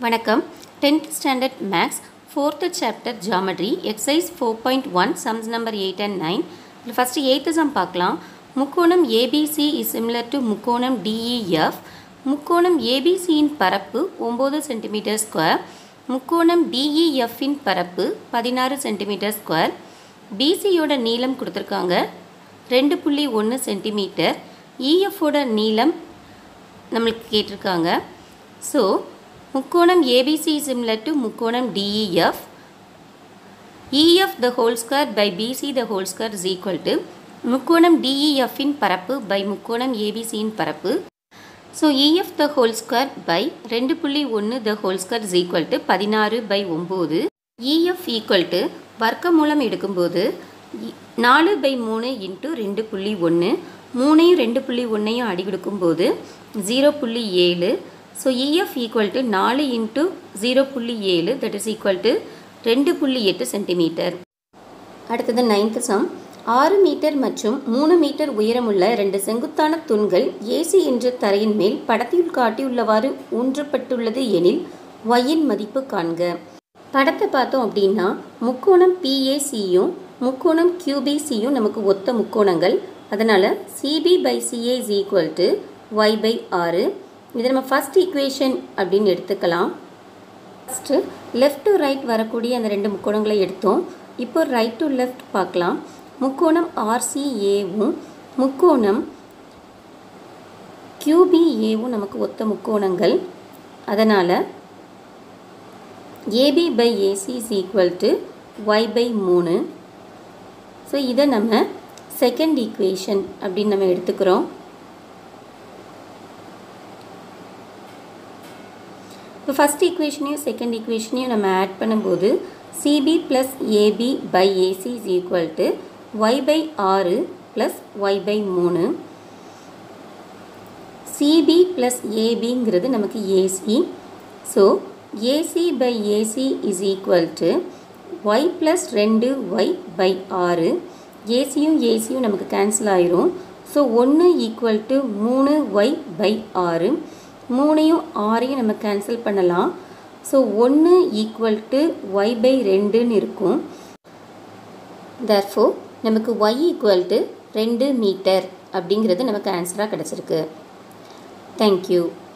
வணக்கம் tenth standard maths fourth chapter geometry exercise four point one sums number eight and nine இதில் first eighth sum பார்க்கலாம் முக்கோணம் ABC is similar to முக்கோணம் DEF முக்கோணம் ஏபிசியின் பரப்பு ஒம்பது சென்டிமீட்டர் ஸ்கொயர் முக்கோணம் டிஇஎஃப்பின் பரப்பு பதினாறு சென்டிமீட்டர் ஸ்கொயர் பிசியோட நீளம் கொடுத்துருக்காங்க ரெண்டு புள்ளி ஒன்று சென்டிமீட்டர் இஎஃப்போட நீளம் நம்மளுக்கு கேட்டிருக்காங்க ஸோ முக்கோணம் ஏபிசி சிம்லர் டு முக்கோணம் DEF EF the whole square by BC the whole square is equal to முக்கோணம் டிஇஎஃப்பின் பரப்பு பை முக்கோணம் ஏபிசியின் பரப்பு so EF the whole square by ரெண்டு புள்ளி ஒன்று the whole square is equal to பதினாறு பை ஒம்பது இஎஃப் ஈக்குவல் டு வர்க்க மூலம் எடுக்கும்போது இ- நாலு பை மூணு இன்ட்டு ரெண்டு புள்ளி ஒன்று மூணையும் ரெண்டு புள்ளி ஒன்றையும் அடி கொடுக்கும்போது ஜீரோ புள்ளி ஏழு ஸோ இஎஃப் ஈக்குவல் டு நாலு இன்ட்டு ஜீரோ புள்ளி ஏழு தட் இஸ் ஈக்குவல் டு ரெண்டு புள்ளி எட்டு சென்டிமீட்டர் அடுத்தது நைன்த் சம் ஆறு மீட்டர் மற்றும் மூணு மீட்டர் உயரமுள்ள ரெண்டு செங்குத்தான தூண்கள் ஏசி என்ற தரையின் மேல் படத்தில் காட்டியுள்ளவாறு ஊன்றப்பட்டுள்ளது எனில் ஒயின் மதிப்பு காண்க படத்தை பார்த்தோம் அப்படின்னா முக்கோணம் பிஏசியும் முக்கோணம் கியூபிசியும் நமக்கு ஒத்த முக்கோணங்கள் அதனால் CB by CA is equal to Y by ஆறு இதை நம்ம ஃபஸ்ட் ஈக்குவேஷன் அப்படின்னு எடுத்துக்கலாம் ஃபஸ்ட்டு லெஃப்ட் டு ரைட் வரக்கூடிய அந்த ரெண்டு முக்கோணங்களை எடுத்தோம் இப்போ ரைட் டு லெஃப்ட் பார்க்கலாம் முக்கோணம் ஆர்சிஏவும் முக்கோணம் கியூபிஏவும் நமக்கு ஒத்த முக்கோணங்கள் அதனால் AB by AC is equal to Y by மூணு ஸோ இதை நம்ம செகண்ட் ஈக்குவேஷன் அப்படின்னு நம்ம எடுத்துக்கிறோம் இப்போ ஃபஸ்ட் ஈக்குவேஷனையும் செகண்ட் ஈக்குவேஷனையும் நம்ம ஆட் பண்ணும்போது CB plus AB by AC is equal to Y by ஆறு ப்ளஸ் ஒய் பை மூணு சிபி ப்ளஸ் ஏபிங்கிறது நமக்கு AC so AC by AC is equal to Y plus ரெண்டு ஒய் பை ஆறு ஏசியும் ஏசியும் நமக்கு கேன்சல் ஆயிரும் ஸோ ஒன்று ஈக்குவல் டு மூணு ஒய் பை ஆறு மூணையும் ஆறையும் நம்ம கேன்சல் பண்ணலாம் ஸோ ஒன்று ஈக்குவல் டு ஒய் பை ரெண்டுன்னு இருக்கும் therefore நமக்கு y ஈக்குவல் டு ரெண்டு மீட்டர் அப்படிங்கிறது நமக்கு ஆன்சராக கிடச்சிருக்கு தேங்க்யூ